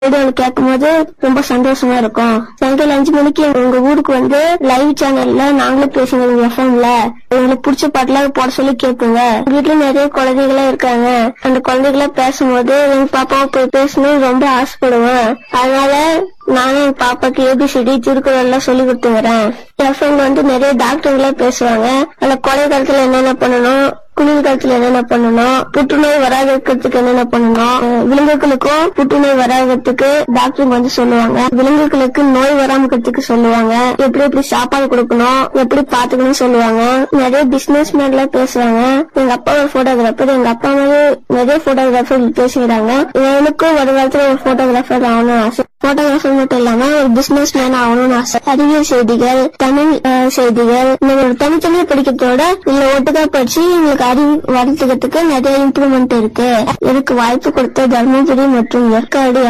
ரேடியோல கேட்கும்போது ரொம்ப சந்தோஷமா இருக்கும் சாயங்காலம் அஞ்சு மணிக்கு உங்க ஊருக்கு வந்து லைவ் சேனல்ல நாங்களும் பேசுவோம் எஃப்எம்ல எங்களுக்கு பிடிச்ச பாட்டுலாம் போட சொல்லி கேட்போங்க வீட்டுல நிறைய குழந்தைகளா இருக்காங்க அந்த குழந்தைகள பேசும்போது எங்க பாப்பாவை போய் பேசணும்னு ரொம்ப ஆசைப்படுவேன் அதனால நானும் என் பாப்பாக்கு ஏபிசிடி திருக்குறள் எல்லாம் சொல்லி கொடுத்துக்கிறேன் எஃப்எம் வந்து நிறைய டாக்டர்களா பேசுவாங்க அந்த கோடை காலத்துல என்னென்ன பண்ணணும் குளிர் காலத்துல என்னென்ன பண்ணணும் புற்றுநோய் வராத இருக்கிறதுக்கு என்னென்ன பண்ணணும் அஹ் விலங்குகளுக்கும் புற்றுநோய் வராததுக்கு டாக்டர் வந்து சொல்லுவாங்க விலங்குகளுக்கு நோய் வராம இருக்கிறதுக்கு சொல்லுவாங்க எப்படி எப்படி சாப்பாடு கொடுக்கணும் எப்படி பாத்துக்கணும் சொல்லுவாங்க நிறைய பிசினஸ் மேன் எல்லாம் பேசுவாங்க எங்க அப்பா ஒரு போட்டோகிராஃபர் எங்க அப்பா மாதிரி நிறைய போட்டோகிராஃபர் பேசிக்கிறாங்க எனக்கும் ஒரு காலத்துல ஒரு போட்டோகிராஃபர் ஆகணும்னு ஆசை போட்டோகிராஃபர் மட்டும் இல்லாம ஒரு பிசினஸ் மேன் ஆகணும்னு ஆசை அறிவியல் செய்திகள் தமிழ் அஹ், செய்திகள் இந்த ஒரு தனித்தனியா படிக்கிறதோட இல்ல ஒட்டுக்கா படிச்சு எங்களுக்கு அறிவு வளர்த்துக்கிறதுக்கு நிறைய இம்ப்ரூவ்மெண்ட் இருக்கு எனக்கு வாய்ப்பு கொடுத்த தர்மபுரி மற்றும் ஏற்காடு